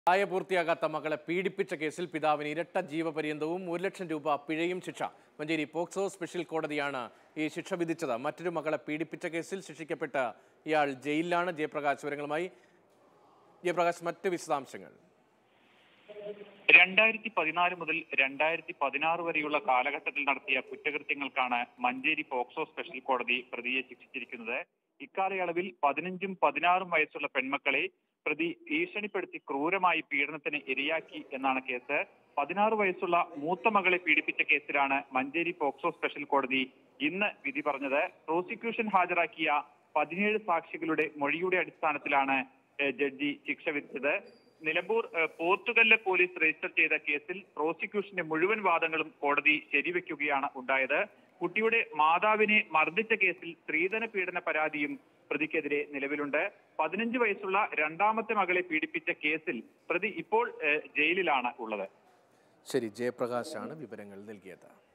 പ്രായപൂർത്തിയാകാത്ത മകളെ പീഡിപ്പിച്ച കേസിൽ പിതാവിന് ഇരട്ട ജീവപര്യന്തവും ഒരു ലക്ഷം രൂപ പിഴയും ശിക്ഷ മഞ്ചേരി പോക്സോ സ്പെഷ്യൽ കോടതിയാണ് ഈ ശിക്ഷ വിധിച്ചത് മറ്റൊരു മകളെ പീഡിപ്പിച്ച കേസിൽ ശിക്ഷിക്കപ്പെട്ട ഇയാൾ ജയിലിലാണ് ജയപ്രകാശ് വിവരങ്ങളുമായി ജയപ്രകാശ് മറ്റ് വിശദാംശങ്ങൾ രണ്ടായിരത്തി പതിനാല് മുതൽ രണ്ടായിരത്തി പതിനാറ് വരെയുള്ള കാലഘട്ടത്തിൽ നടത്തിയ കുറ്റകൃത്യങ്ങൾക്കാണ് മഞ്ചേരി പോക്സോ സ്പെഷ്യൽ കോടതി പ്രതിയെ ശിക്ഷിച്ചിരിക്കുന്നത് ഇക്കാലയളവിൽ പതിനഞ്ചും പതിനാറും വയസ്സുള്ള പെൺമക്കളെ പ്രതി ഭീഷണിപ്പെടുത്തി ക്രൂരമായി പീഡനത്തിന് ഇരയാക്കി എന്നാണ് കേസ് പതിനാറ് വയസ്സുള്ള മൂത്ത മകളെ പീഡിപ്പിച്ച കേസിലാണ് മഞ്ചേരി പോക്സോ സ്പെഷ്യൽ കോടതി ഇന്ന് വിധി പറഞ്ഞത് പ്രോസിക്യൂഷൻ ഹാജരാക്കിയ പതിനേഴ് സാക്ഷികളുടെ മൊഴിയുടെ അടിസ്ഥാനത്തിലാണ് ഏഹ്, ജഡ്ജി ശിക്ഷ വിധിച്ചത് നിലമ്പൂർ ഏഹ്, പോത്തുകല്ല് പോലീസ് രജിസ്റ്റർ ചെയ്ത കേസിൽ പ്രോസിക്യൂഷന്റെ മുഴുവൻ വാദങ്ങളും കോടതി ശരിവെക്കുകയാണ് ഉണ്ടായത് കുട്ടിയുടെ മാതാവിനെ മർദ്ദിച്ച കേസിൽ സ്ത്രീധന പീഡന പരാതിയും പ്രതിക്കെതിരെ നിലവിലുണ്ട് പതിനഞ്ച് വയസ്സുള്ള രണ്ടാമത്തെ മകളെ പീഡിപ്പിച്ച കേസിൽ പ്രതി ഇപ്പോൾ ഏഹ്, ജയിലിലാണ് ഉള്ളത് ശരി ജയപ്രകാശാണ് വിവരങ്ങൾ നൽകിയത്